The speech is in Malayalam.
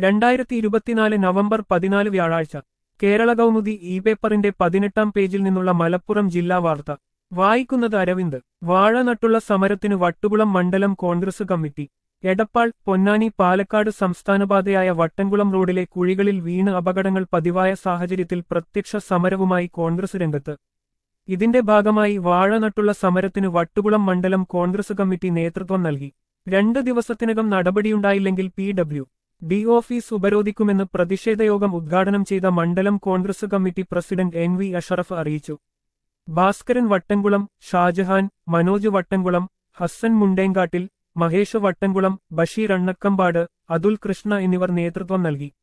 രണ്ടായിരത്തി ഇരുപത്തിനാല് നവംബർ പതിനാല് വ്യാഴാഴ്ച കേരള കൗമുദി ഇ പേപ്പറിന്റെ പതിനെട്ടാം പേജിൽ നിന്നുള്ള മലപ്പുറം ജില്ലാ വാർത്ത വായിക്കുന്നത് അരവിന്ദ് വാഴ നട്ടുള്ള സമരത്തിന് വട്ടുകുളം മണ്ഡലം കോൺഗ്രസ് കമ്മിറ്റി എടപ്പാൾ പൊന്നാനി പാലക്കാട് സംസ്ഥാനപാതയായ വട്ടൻകുളം റോഡിലെ കുഴികളിൽ വീണ് അപകടങ്ങൾ പതിവായ സാഹചര്യത്തിൽ പ്രത്യക്ഷ സമരവുമായി കോൺഗ്രസ് രംഗത്ത് ഇതിന്റെ ഭാഗമായി വാഴ നട്ടുള്ള സമരത്തിന് വട്ടുകുളം മണ്ഡലം കോൺഗ്രസ് കമ്മിറ്റി നേതൃത്വം നൽകി രണ്ട് ദിവസത്തിനകം നടപടിയുണ്ടായില്ലെങ്കിൽ പി ഡബ്ല്യു ഡി ഓഫീസ് ഉപരോധിക്കുമെന്ന് പ്രതിഷേധയോഗം ഉദ്ഘാടനം ചെയ്ത മണ്ഡലം Congress committee president N V Ashraf അറിയിച്ചു ഭാസ്കരൻ വട്ടൻകുളം ഷാജഹാൻ മനോജ് വട്ടൻകുളം ഹസ്സൻ മുണ്ടേങ്കാട്ടിൽ മഹേഷ് വട്ടൻകുളം ബഷീർ അണ്ണക്കമ്പാട് അതുൽ കൃഷ്ണ എന്നിവർ നേതൃത്വം നൽകി